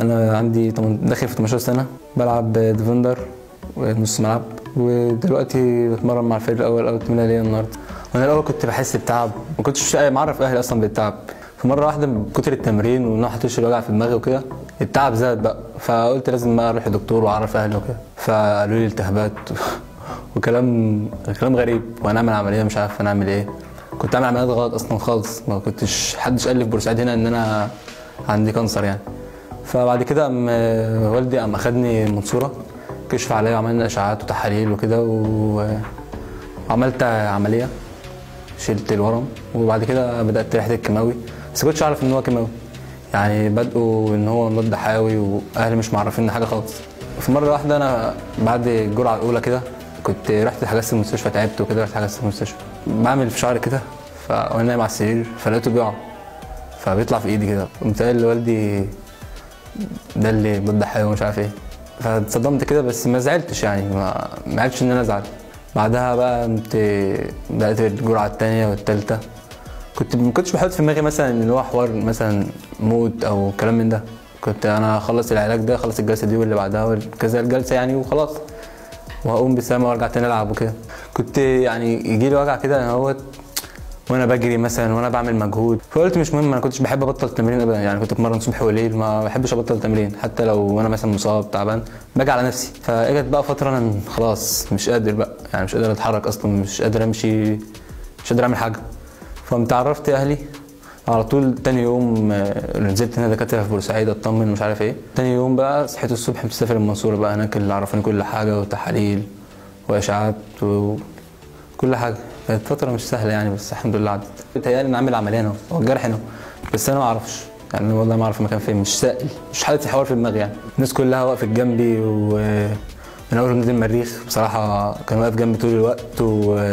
انا عندي تمن- داخل في 18 سنه بلعب ديفندر ونص ملعب ودلوقتي بتمرن مع الفريق الاول اول تمرين ليا النهارده وانا الاول كنت بحس بتعب ما كنتش معرف اهلي اصلا بالتعب فمره واحده من كتر التمرين وان انا حاطط الوجع في دماغي وكده التعب زاد بقى فقلت لازم بقى اروح لدكتور واعرف اهلي وكده فقالوا لي التهابات وكلام كلام غريب وهنعمل عمليه مش عارف هنعمل ايه كنت عامل عمليات غلط اصلا خالص ما كنتش حدش قال لي في بورسعيد هنا ان انا عندي كانسر يعني فبعد كده قام والدي قام اخدني المنصوره كشف عليا وعملنا اشعاعات وتحاليل وكده و- وعملت عمليه شلت الورم وبعد كده بدات ريحه الكيماوي بس كنتش اعرف ان هو كيماوي يعني بدأوا ان هو مضاد حيوي واهلي مش معرفين حاجه خالص في مره واحده انا بعد الجرعه الاولى كده كنت رحت حجزت المستشفى تعبت وكده رحت حجزت المستشفى بعمل في شعري كده فانا نايم على السرير فلقيته بيقع فبيطلع في ايدي كده قمت قايل لوالدي ده اللي ضد حيوي ومش عارف ايه فاتصدمت كده بس ما زعلتش يعني ما ما عرفتش ان انا ازعل بعدها بقى قمت بدات الجرعه الثانيه والثالثه كنت ما كنتش بحط في دماغي مثلا ان هو حوار مثلا موت او كلام من ده كنت انا اخلص العلاج ده اخلص الجلسه دي واللي بعدها كذا الجلسه يعني وخلاص وهقوم بسلامه وارجع تاني العب وكده كنت يعني يجي لي وجع كده اهوت وانا بجري مثلا وانا بعمل مجهود فقلت مش مهم انا كنتش بحب ابطل تمرين ابدا يعني كنت بتمرن صبح وليل ما بحبش ابطل تمرين حتى لو انا مثلا مصاب تعبان باجي على نفسي فاجت بقى فتره انا خلاص مش قادر بقى يعني مش قادر اتحرك اصلا مش قادر امشي مش قادر اعمل حاجه فقمت عرفت اهلي على طول تاني يوم آه، نزلت هنا دكاتره في بورسعيد اطمن ومش عارف ايه تاني يوم بقى صحيت الصبح مسافر المنصوره بقى هناك اللي عرفوني كل حاجه وتحاليل واشعاعات وكل حاجه كانت فتره مش سهله يعني بس الحمد لله عدت بيتهيألي ان اعمل عمليه هنا هو الجرح هنا بس انا ما اعرفش يعني أنا والله ما اعرف المكان فين مش سائل مش حاطط حوار في دماغي يعني الناس كلها وقفت جنبي و من اول نادي المريخ بصراحه كان واقف جنبي طول الوقت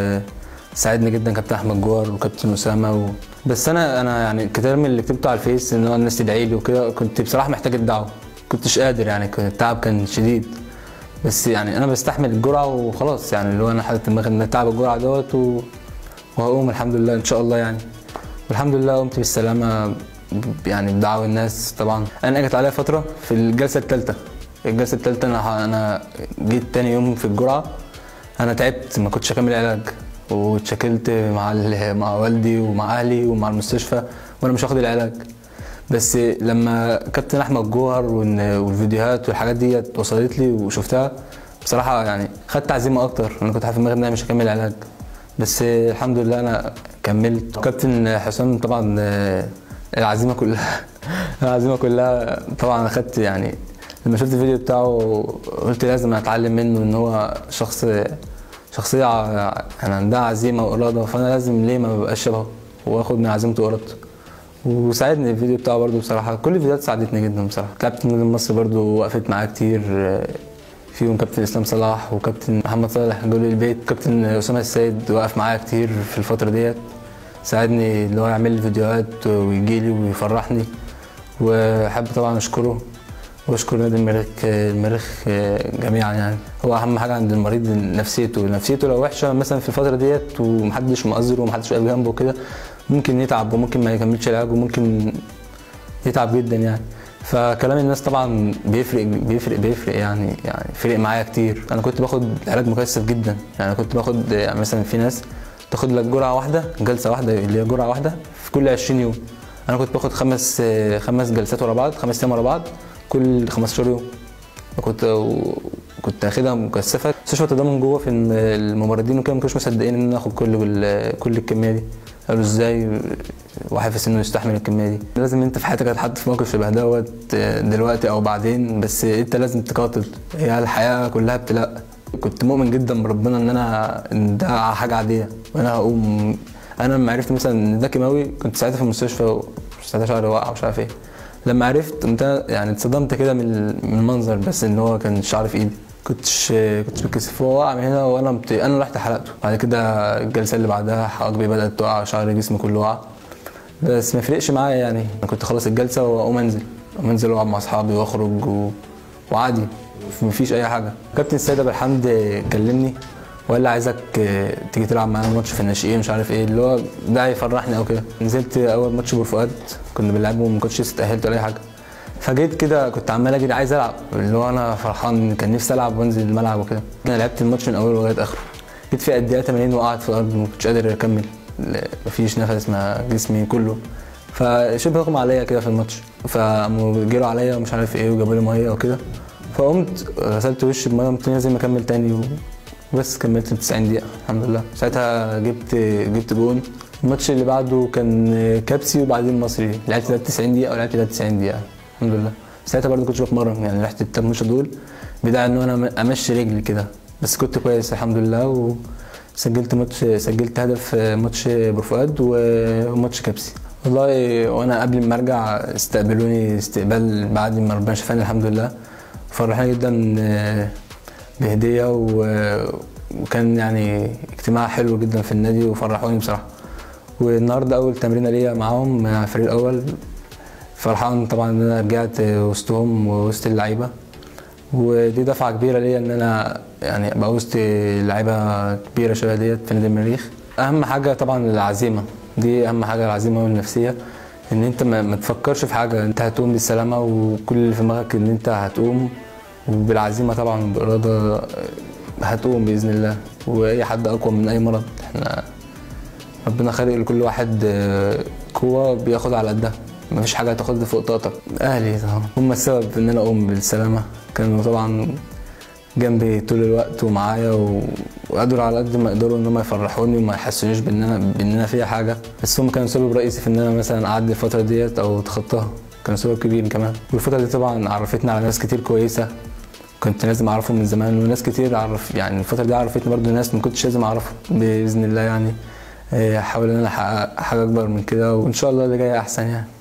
وساعدني جدا كابتن احمد جوهر وكابتن اسامه و... بس انا انا يعني الكلام اللي كتبته على الفيس ان هو الناس تدعي لي وكده كنت بصراحه محتاج الدعوه كنتش قادر يعني كان التعب كان شديد بس يعني انا بستحمل الجرعه وخلاص يعني اللي هو انا حاطط دماغي ان تعب الجرعه دوت و... وهقوم الحمد لله ان شاء الله يعني والحمد لله قمت بالسلامه ب- يعني بدعوة الناس طبعا انا اجت عليا فتره في الجلسه الثالثه الجلسه الثالثه انا انا جيت تاني يوم في الجرعه انا تعبت ما كنتش اكمل علاج واتشكلت مع ال- مع والدي ومع اهلي ومع المستشفى وانا مش واخد العلاج بس لما كابتن احمد جوهر وإن- والفيديوهات والحاجات دي وصلت لي وشفتها بصراحه يعني خدت عزيمه اكتر انا كنت عارف في دماغي ان انا مش هكمل علاج بس الحمد لله انا كملت كابتن حسام طبعا آه، العزيمه كلها العزيمه كلها طبعا اخدت يعني لما شفت الفيديو بتاعه قلت لازم اتعلم منه ان هو شخص شخصيه ع- يعني عندها عزيمه واراده فانا لازم ليه ما ببقاش شبهه واخد من عزيمته وارادته وساعدني الفيديو بتاعه برضو بصراحه كل الفيديوهات ساعدتني جدا بصراحه كابتن نادي مصر برضو وقفت معاه كتير آه، فيهم كابتن اسلام صلاح وكابتن محمد صالح جول البيت كابتن اسامه السيد وقف معايا كتير في الفتره ديت ساعدني اللي هو يعمل لي فيديوهات ويجي لي ويفرحني وحابب طبعا اشكره واشكر نادي المريخ المريخ جميعا يعني هو اهم حاجه عند المريض نفسيته نفسيته لو وحشه مثلا في الفتره ديت ومحدش مؤذره ومحدش واقف جنبه كده ممكن يتعب وممكن ما يكملش العلاج وممكن يتعب جدا يعني فكلام الناس طبعا بيفرق بيفرق بيفرق يعني يعني فرق معايا كتير انا كنت باخد علاج مكثف جدا يعني كنت باخد يعني مثلا في ناس تاخد لك جرعه واحده جلسه واحده اللي هي جرعه واحده في كل 20 يوم انا كنت باخد خمس خمس جلسات ورا بعض خمس ايام ورا بعض كل 15 يوم كنت كنت اخدها مكثفه مستشفى التضامن جوه في إن الممرضين وكده ما كانوش مصدقين ان انا اخد كل كل الكميه دي قالوا ازاي واحد في سنه يستحمل الكميه دي لازم انت في حياتك هتحط في موقف شبه دوت دلوقتي او بعدين بس انت لازم تقاتل هي الحياه كلها ابتلاء كنت مؤمن جدا بربنا ان انا ان ده حاجه عاديه وانا هقوم انا لما عرفت مثلا ان ده كيماوي كنت ساعتها في المستشفى ساعتها شعري واقع ومش عارف ايه لما عرفت قمت يعني اتصدمت كده من من المنظر بس ان هو كان الشعر في ايدي كنتش كنتش بتكسف هو وقع من هنا وانا مت... انا رحت حلقته بعد كده الجلسه اللي بعدها حواجبي بدات تقع شعر جسمي كله وقع بس ما فرقش معايا يعني انا كنت خلاص الجلسه واقوم انزل اقوم انزل واقعد مع اصحابي واخرج و... وعادي مفيش اي حاجه كابتن السيد ابو الحمد كلمني وقال لي عايزك تيجي تلعب معانا ماتش في الناشئين مش عارف ايه اللي هو ده هيفرحني او كده نزلت اول ماتش بور فؤاد كنا بنلعبه وما كنتش لسه اتاهلت ولا اي حاجه فجيت كده كنت عمال اجري عايز العب اللي هو انا فرحان كان نفسي العب وانزل الملعب وكده انا لعبت الماتش من اوله لغايه اخره جيت في الدقيقه 80 وقعت في الارض ما كنتش قادر اكمل ل- مفيش نفس ما جسمي كله فشبه اغمى عليا كده في الماتش فقاموا جروا عليا ومش عارف ايه وجابوا لي ميه وكده فقمت غسلت وشي بميه قمت لازم اكمل تاني و... بس كملت 90 دقيقة الحمد لله ساعتها جبت جبت جون الماتش اللي بعده كان كابسي وبعدين مصري لعبت ده 90 دقيقة ولعبت ده 90 دقيقة الحمد لله ساعتها برضه كنتش بتمرن يعني رحت التلات ماتشات دول بداية ان انا امشي رجلي كده بس كنت كويس الحمد لله وسجلت ماتش سجلت هدف في ماتش بورفؤاد وماتش كابسي والله وانا قبل ما ارجع استقبلوني استقبال بعد ما ربنا شفاني الحمد لله فرحاني جدا آه، بهديه و- وكان يعني اجتماع حلو جدا في النادي وفرحوني بصراحه والنهارده اول تمرينه ليا معاهم مع الفريق الاول فرحان طبعا ان انا رجعت وسطهم ووسط اللعيبه ودي دفعه كبيره ليا ان انا يعني ابقى وسط لعيبه كبيره شبه ديت في نادي المريخ اهم حاجه طبعا العزيمه دي اهم حاجه العزيمه والنفسيه ان انت ما, ما تفكرش في حاجه انت هتقوم بالسلامه وكل اللي في دماغك ان انت هتقوم وبالعزيمه طبعا وبالاراده هتقوم باذن الله واي حد اقوى من اي مرض احنا ربنا خالق لكل واحد آه، قوه بياخد على قدها مفيش حاجه هتاخدها فوق طاقتك اهلي طبعا هم السبب في ان انا اقوم بالسلامه كانوا طبعا جنبي طول الوقت ومعايا و... وقدروا على قد ما يقدروا ان هم يفرحوني وما يحسونيش بان انا بان انا فيها حاجه بس هم كانوا سبب رئيسي في ان انا مثلا اعدي الفتره ديت او اتخطاها كانوا سبب كبير كمان والفتره دي طبعا عرفتني على ناس كتير كويسه كنت لازم اعرفهم من زمان وناس كتير عرف يعني الفتره دي عرفتني برضو ناس ما كنتش لازم اعرفهم باذن الله يعني آه، احاول ان انا احقق حاجه اكبر من كده وان شاء الله اللي جاي احسن يعني